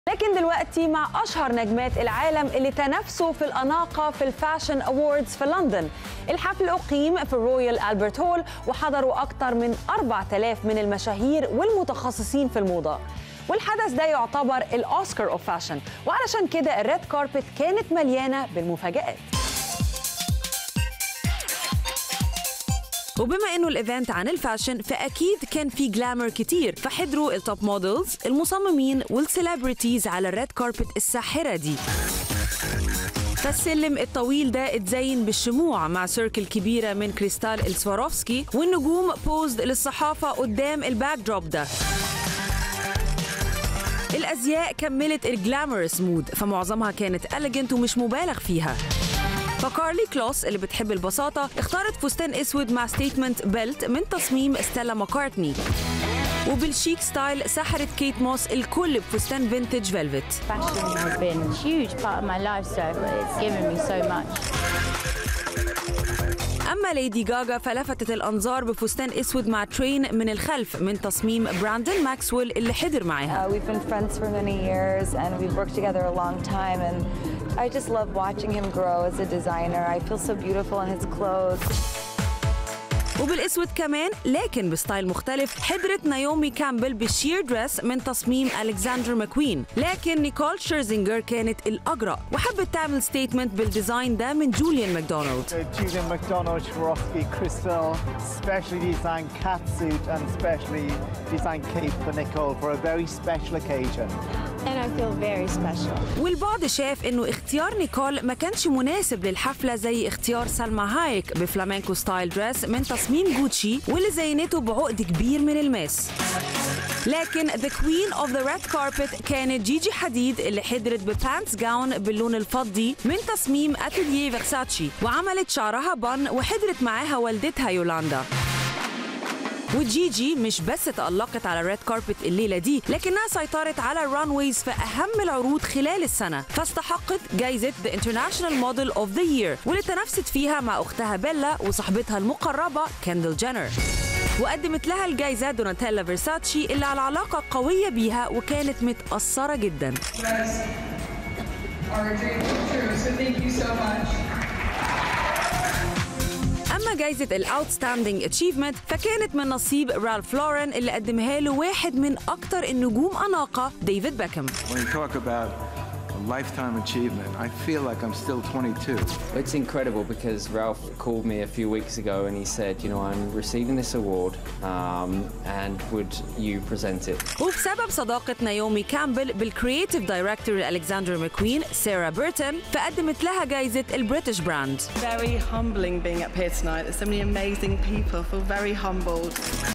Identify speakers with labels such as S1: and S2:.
S1: لكن دلوقتي مع أشهر نجمات العالم اللي تنافسوا في الأناقة في الفاشن أووردز في لندن الحفل أقيم في الرويال ألبرت هول وحضروا أكثر من 4000 من المشاهير والمتخصصين في الموضة والحدث ده يعتبر الأوسكار أوف فاشن وعلشان كده الريد كاربت كانت مليانة بالمفاجآت وبما انه الايفنت عن الفاشن فاكيد كان في جلامر كتير فحضروا التوب موديلز المصممين والسيلبرتيز على الريد كاربت الساحره دي فالسلم الطويل ده اتزين بالشموع مع سيركل كبيرة من كريستال السواروفسكي والنجوم بوزد للصحافة قدام الباك دروب ده الأزياء كملت الجلامرس مود فمعظمها كانت أليجنت ومش مبالغ فيها فكارلي كلوس اللي بتحب البساطة اختارت فستان اسود مع ستيتمنت بيلت من تصميم ستيلا ماكارتني وبالشيك ستايل سحرت كيت موس الكل بفستان فينتج فيلفت
S2: Fashion has been a huge part of my life, so it's given me so much.
S1: أما ليدي جاجا فلفتت الأنظار بفستان أسود مع ترين من الخلف من تصميم براندون ماكسويل اللي حضر معاها
S3: Uh, we've been friends for many years and we've worked together a long time and I just love watching him grow as a designer. I feel so beautiful in his clothes.
S1: وبالاسود كمان لكن بستايل مختلف حضرت نايومي كامبل بالشير دريس من تصميم الكسندر ماكوين لكن نيكول شيرزينجر كانت الاجرأ وحبت تعمل ستيتمنت بالديزاين ده من جوليان ماكدونالد
S4: Uh, Julian McDonald, Swarovski, Crystal, specially designed cat suit and specially designed cape for Nicole for a very special occasion.
S2: And I feel very special.
S1: والبعض شاف انه اختيار نيكول ما كانش مناسب للحفله زي اختيار سلمى هايك بفلامينكو ستايل دريس من تصميم جوتشي واللي زينته بعقد كبير من الماس لكن ذا كوين اوف ذا ريد كاربت كانت جيجي حديد اللي حضرت ببانتس جاون باللون الفضي من تصميم اتيليه فيرساتشي وعملت شعرها بن وحضرت معاها والدتها يولاندا وجيجي مش بس تألقت على الريد كاربت الليلة دي لكنها سيطرت على الرانويز في أهم العروض خلال السنة فاستحقت جايزة The International Model of the Year واللي تنافست فيها مع أختها بيلا وصاحبتها المقربة كاندل جينر وقدمت لها الجايزة دوناتيلا فيرساتشي اللي على علاقة قوية بيها وكانت متأثرة جداً
S5: are a dream come true. So thank you so much.
S1: أما جايزة الأوتستاندينج اتشيفمنت فكانت من نصيب رالف لورن اللي قدمها له واحد من أكتر النجوم أناقة ديفيد بيكهام
S6: When you talk about a lifetime achievement, I feel like I'm still 22.
S7: It's incredible because Ralph called me a few weeks ago and he said, you know, I'm receiving this award um, and would you present it?
S1: وبسبب صداقة نايومي كامبل بالكرييتيف دايركتور ألكسندر ماكوين سارة بيرتون فقدمت لها جايزة البريتش براند
S8: very humbling being up here tonight. There's so many amazing people. I feel very humbled.